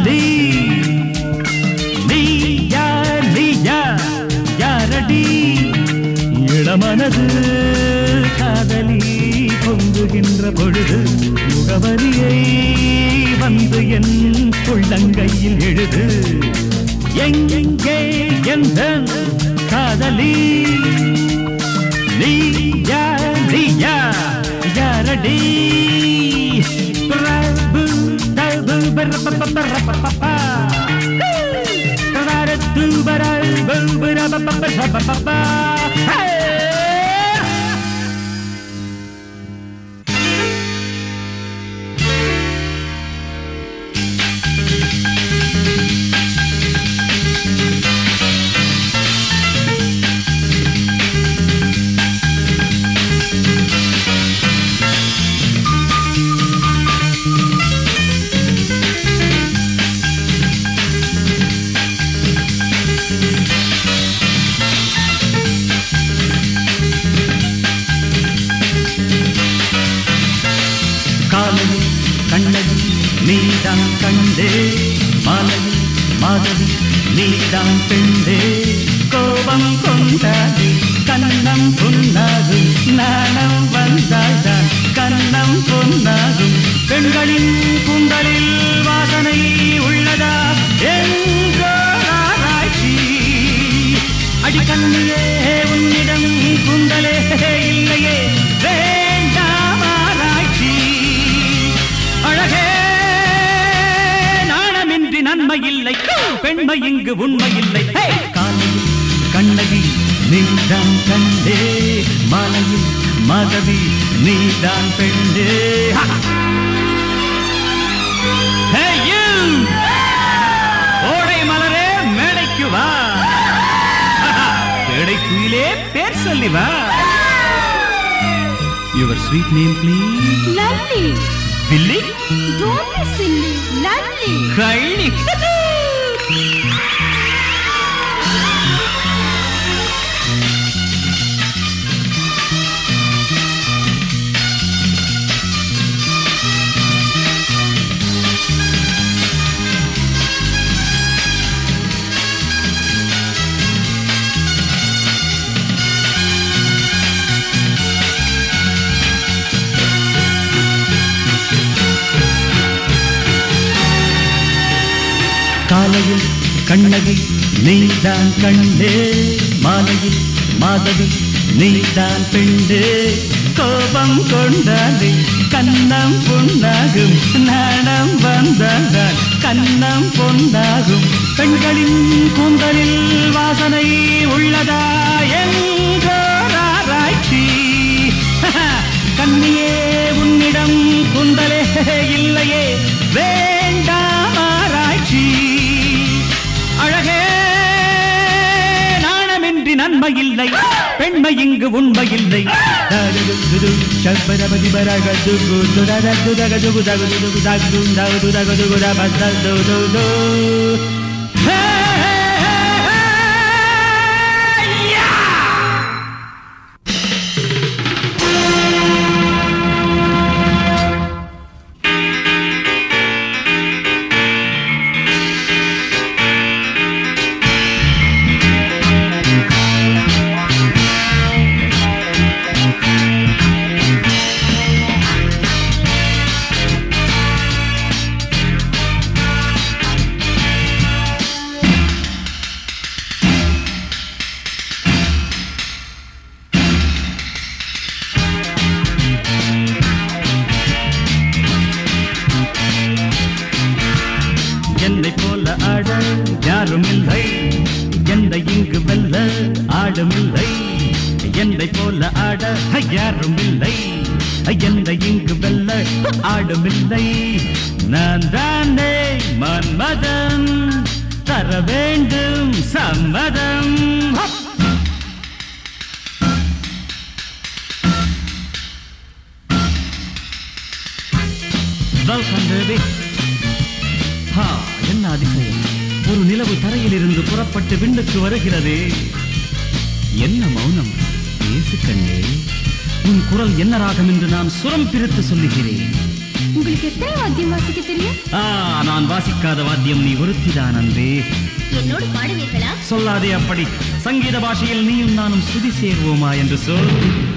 காதலி நீ யார் நீ யார் யாரடி இளமனது காதலி பொங்குகின்ற பொழுது முகவரியை வந்து என் உள்ளங்கையில் எழுது எங்கே எந்த காதலி நீ யார் நீ யார் யாரடி பிரபு தபு பரபபபரபபபா. பிரபாரத்து பரபு பரபபபரபபபா. ஹே! காலையில் கண்ணகி நீதான் கண்டே மாலையில் மாதவி நீதான் பெண்டே கோபம் கொண்டாடி கண்ணம் பொன்னாகும் நாணம் வந்தால்தான் கண்ணம் பொன்னாகும் பெண்களின் குண்டலில் வாசனை உள்ளதா எங்கோ ஆராய்ச்சி அடிக்கண்ணியே உன்னிடம் குண்டலே இல்லையே வேண்டாம் ஆராய்ச்சி அழகே நாணமின்றி நன்மை இல்லை பெண்மை இங்கு உண்மை இல்லை ஹே! காலையில் கண்ணகி நீதான் கண்டே மாலையில் மாதவி நீதான் பெண்டே ஹா! Hey, you! கோடை மலரே மேடைக்கு வா பேடை குயிலே பேர் சொல்லி வா your sweet name please Lovely. Billy Don't be silly. Lovely. கள்ளி காலையில் கண்ணகி நீதான் கண்டே மாலையில் மாதவி நீதான் பெண்டே கோபம் கொண்டாலே கண்ணம் பொன்னாகும் நாணம் வந்தால் கண்ணம் பொன்னாகும் பெண்களின் கூந்தலில் வாசனை உள்ளதா எங்கோ ஆராய்ச்சி கண்ணியே உன்னிடம் குந்தலே இல்லையே வேண்டாம் ஆராய்ச்சி அழகே நாணமின்றி நன்மை இல்லை பெண்மை இங்கு உண்மை இல்லை என்னை போல ஆட யாரும் இல்லை என்னை இங்கு வெல்ல ஆடும் இல்லை என்னை போல ஆட யாரும் இல்லை என்னை இங்கு வெல்ல ஆடும் இல்லை நான் தானே மன்மதன் தர வேண்டும் சம்மதம் ஹப்! Welcome, baby. ஹா, என்ன அதிசயம் ஒரு நிலவு தரையிலிருந்து புறப்பட்டு விண்ணுக்கு வருகிறதே என்ன மௌனம் பேசு கண்ணே உன் குரல் என்ன ராகம் என்று நான் சுரம் பிரித்து சொல்லுகிறேன் உங்களுக்கு எத்தனை வாத்தியம் வாசிக்க தெரியும் ஆ நான் வாசிக்காத வாத்தியம் நீ ஒருத்திதான் அன்பே என்னோடு பாடுவீர்களா சொல்லாதே அப்படி சங்கீத பாஷையில் நீயும் நானும் சுதி சேர்வோமா என்று சொல்